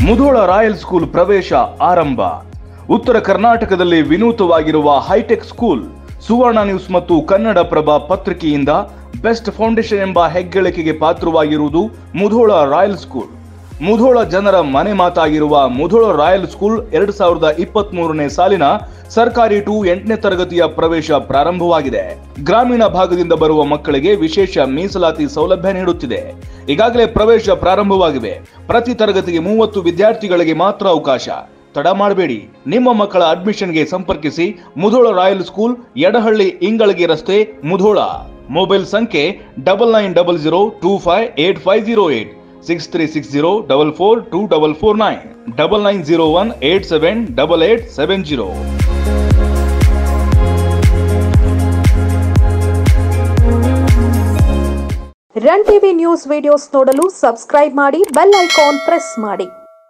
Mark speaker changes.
Speaker 1: Mudhol royal school ಪ್ರವೇಶ ಆರಂಭ ಉತ್ತರ ಕರ್ನಾಟಕದಲ್ಲಿ ವಿನೂತವಾಗಿರುವ ಹೈಟೆಕ್ ಸ್ಕೂಲ್ ಸುವರ್ಣ ನ್ಯೂಸ್ ಮತ್ತು ಕನ್ನಡಪ್ರಭ ಪತ್ರಿಕೆಯಿಂದ ಬೆಸ್ಟ್ ಫೌಂಡೇಶನ್ ಎಂಬ ಹೆಗ್ಗಳಿಕೆಗೆ ಪಾತ್ರವಾಗಿರುವುದು ಮುಧೋಳ ರಾಯಲ್ ಸ್ಕೂಲ್ ಮುಧೋಳ ಜನರ ಮನೆ ಮಾತಾಗಿರುವ ಮುಧೋಳ ರಾಯಲ್ ಸ್ಕೂಲ್ ಎರಡ್ ಸಾವಿರದ ಇಪ್ಪತ್ತ್ ಮೂರನೇ ಸಾಲಿನ ಸರ್ಕಾರಿ ಟು ಎಂಟನೇ ತರಗತಿಯ ಪ್ರವೇಶ ಪ್ರಾರಂಭವಾಗಿದೆ ಗ್ರಾಮೀಣ ಭಾಗದಿಂದ ಬರುವ ಮಕ್ಕಳಿಗೆ ವಿಶೇಷ ಮೀಸಲಾತಿ ಸೌಲಭ್ಯ ನೀಡುತ್ತಿದೆ ಈಗಾಗಲೇ ಪ್ರವೇಶ ಪ್ರಾರಂಭವಾಗಿವೆ ಪ್ರತಿ ತರಗತಿಗೆ ಮೂವತ್ತು ವಿದ್ಯಾರ್ಥಿಗಳಿಗೆ ಮಾತ್ರ ಅವಕಾಶ ತಡ ಮಾಡಬೇಡಿ ನಿಮ್ಮ ಮಕ್ಕಳ ಅಡ್ಮಿಷನ್ಗೆ ಸಂಪರ್ಕಿಸಿ ಮುಧೋಳ ರಾಯಲ್ ಸ್ಕೂಲ್ ಎಡಹಳ್ಳಿ ಇಂಗಳಗಿ ರಸ್ತೆ ಮುಧೋಳ ಮೊಬೈಲ್ ಸಂಖ್ಯೆ double nine double zero two five eight five zero eight six three six zero double four two double four nine double nine zero one eight seven double eight seven zero
Speaker 2: run TV news videos ನೋಡಲು subscribe ಮಾಡಿ bell icon press ಮಾಡಿ